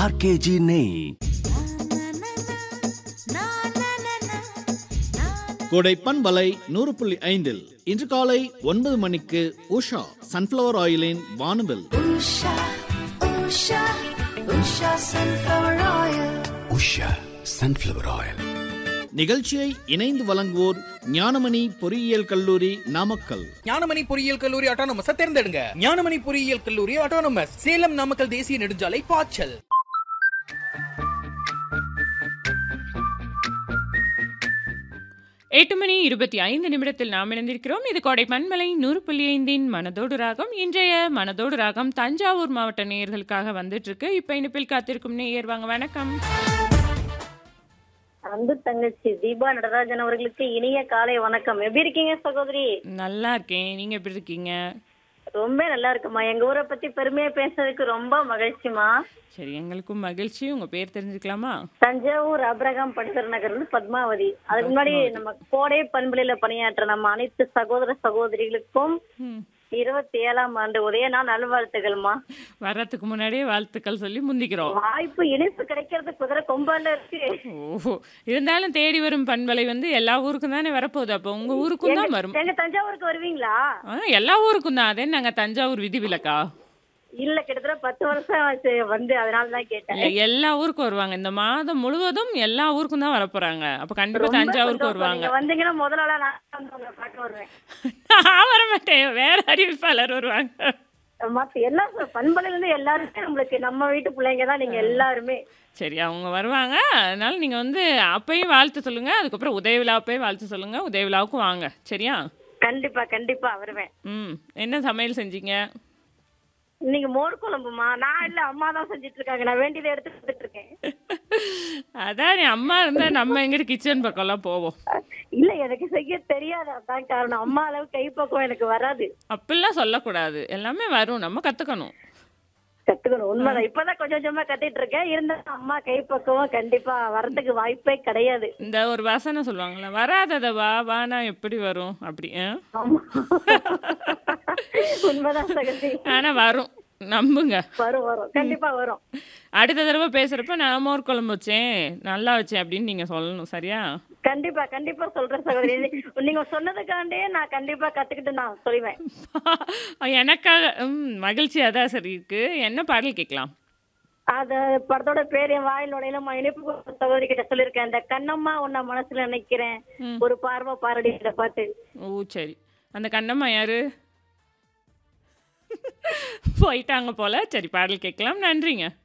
RKG நெய் கோடை பண்பலை நூறு புள்ளி ஐந்தில் இன்று காலை ஒன்பது மணிக்கு உஷா சன்ஃப்ளவர் ஆயிலின் வானவில் Usha, Usha, Usha sunflower oil. Usha sunflower oil நிகழ்ச்சியை இணைந்து வழங்குவோர் ஞானமணி பொறியியல் கல்லூரி நாமக்கல் ஞானமணி பொறியியல் கல்லூரி அட்டானமஸ் தேர்ந்தெடுங்க ஞானமணி பொறியியல் கல்லூரி அட்டானமஸ் சேலம் நாமக்கல் தேசிய நெடுஞ்சாலை பாய்ச்சல் எட்டு மணி இருபத்தி ஐந்து நிமிடத்தில் நாம் இணைந்திருக்கிறோம் இது கோடை பண்பலை நூறு புள்ளி ஐந்தின் மனதோடு ராகம் இன்றைய மனதோடு ராகம் தஞ்சாவூர் மாவட்ட நேயர்களுக்காக வந்துட்டு இருக்கு இப்ப இனிப்பில் காத்திருக்கும் நேயர் வாங்க வணக்கம் அன்பு தங்கச்சி தீபா நடராஜன் அவர்களுக்கு இனிய காலை வணக்கம் எப்படி இருக்கீங்க சகோதரி நல்லா இருக்கேன் நீங்க எப்படி இருக்கீங்க ரொம்ப நல்லா இருக்குமா எங்க ஊரை பத்தி பெருமையா பேசுறதுக்கு ரொம்ப மகிழ்ச்சிமா சரி எங்களுக்கும் மகிழ்ச்சி உங்க பேர் தெரிஞ்சுக்கலாமா தஞ்சாவூர் அப்ரகாம் படுகர் நகர் இருந்து பத்மாவதி அதுக்கு முன்னாடி நம்ம கோடை பண்புலையில பணியாற்ற நம்ம அனைத்து சகோதர சகோதரிகளுக்கும் ம். இருபத்தி ஏழாம் ஆண்டு உதய நாள் நல்வாழ்த்துக்கள்மா வர்றதுக்கு முன்னாடியே வாழ்த்துக்கள் சொல்லி முந்திக்கிறோம் வாய்ப்பு இனிப்பு கிடைக்கிறது குதிரை கொம்பால இருக்கு ஓஹோ இருந்தாலும் தேடி வரும் பண்பலை வந்து எல்லா ஊருக்கும் தானே வரப்போகுது அப்போ உங்க ஊருக்கும் தான் வரும் எங்க தஞ்சாவூருக்கு வருவீங்களா ஆ, எல்லா ஊருக்கும் தான் அதே நாங்க தஞ்சாவூர் விதிவிலக்கா இல்ல கிட்டத்தட்ட பத்து வருஷம் ஆச்சு வந்து அதனால தான் கேட்டேன் இல்ல எல்லா ஊருக்கும் வருவாங்க இந்த மாதம் முழுவதும் எல்லா ஊருக்கும் தான் வரப்போறாங்க அப்ப கண்டிப்பா ரொம்ப தஞ்சாவூருக்கு சந்தோஷம். வருவாங்க நீங்க வந்தீங்கன்னா முதல் ஆளா நான் வந்து உங்களை பார்க்க வருவேன் நான் வர மாட்டேன் வேற அறிவிப்பாளர் வருவாங்க மத்த எல்லா பண்பலையில இருந்து எல்லாருமே நம்மளுக்கு நம்ம வீட்டு பிள்ளைங்க தான் நீங்க எல்லாருமே சரி அவங்க வருவாங்க அதனால நீங்க வந்து அப்பயும் வாழ்த்து சொல்லுங்க அதுக்கப்புறம் உதய விழாப்பையும் வாழ்த்து சொல்லுங்க உதய விழாவுக்கும் வாங்க சரியா கண்டிப்பா கண்டிப்பா வருவேன் ம் என்ன சமையல் செஞ்சீங்க இன்னைக்கு மோர் குழம்புமா நான் இல்ல அம்மா தான் செஞ்சுட்டு இருக்காங்க நான் வேண்டியதை எடுத்து வந்துட்டு இருக்கேன் அதான் நீ அம்மா இருந்தா நம்ம எங்கிட்ட கிச்சன் பக்கம்லாம் போவோம் இல்ல எனக்கு செய்ய தெரியாது அதான் காரணம் அம்மா அளவு கைப்பக்குவம் எனக்கு வராது அப்படிலாம் சொல்லக்கூடாது எல்லாமே வரும் நம்ம கத்துக்கணும் கத்துக்கணும் உண்மைதான் இப்பதான் கொஞ்சம் கொஞ்சமா கத்திட்டு இருக்கேன் இருந்தாலும் அம்மா கைப்பக்குவம் கண்டிப்பா வரதுக்கு வாய்ப்பே கிடையாது இந்த ஒரு வசனம் சொல்லுவாங்கல்ல வராதத வா வானா எப்படி வரும் அப்படி ஆ? ஆமா உண்மைதான் சகதி ஆனா வரும் நம்புங்க வரும் வரும் கண்டிப்பா வரும் அடுத்த தடவை பேசுறப்ப நான் மோர் குழம்பு வச்சேன் நல்லா வச்சேன் அப்படின்னு நீங்க சொல்லணும் சரியா கண்டிப்பா கண்டிப்பா சொல்றேன் சகோதரி நீங்க சொன்னதுக்காண்டே நான் கண்டிப்பா கத்துக்கிட்டு நான் சொல்லுவேன் எனக்காக ம், மகிழ்ச்சியா தான் சரி இருக்கு என்ன பாடல் கேட்கலாம் அத படத்தோட பேர் என் வாயில் நுழையில இணைப்பு சகோதரி கிட்ட சொல்லியிருக்கேன் இந்த கண்ணம்மா உன்னை மனசுல நினைக்கிறேன் ம். ஒரு பார்வை பாரடி இந்த பாட்டு ஓ சரி அந்த கண்ணம்மா யாரு போயிட்டாங்க போல சரி பாடல் கேட்கலாம் நன்றிங்க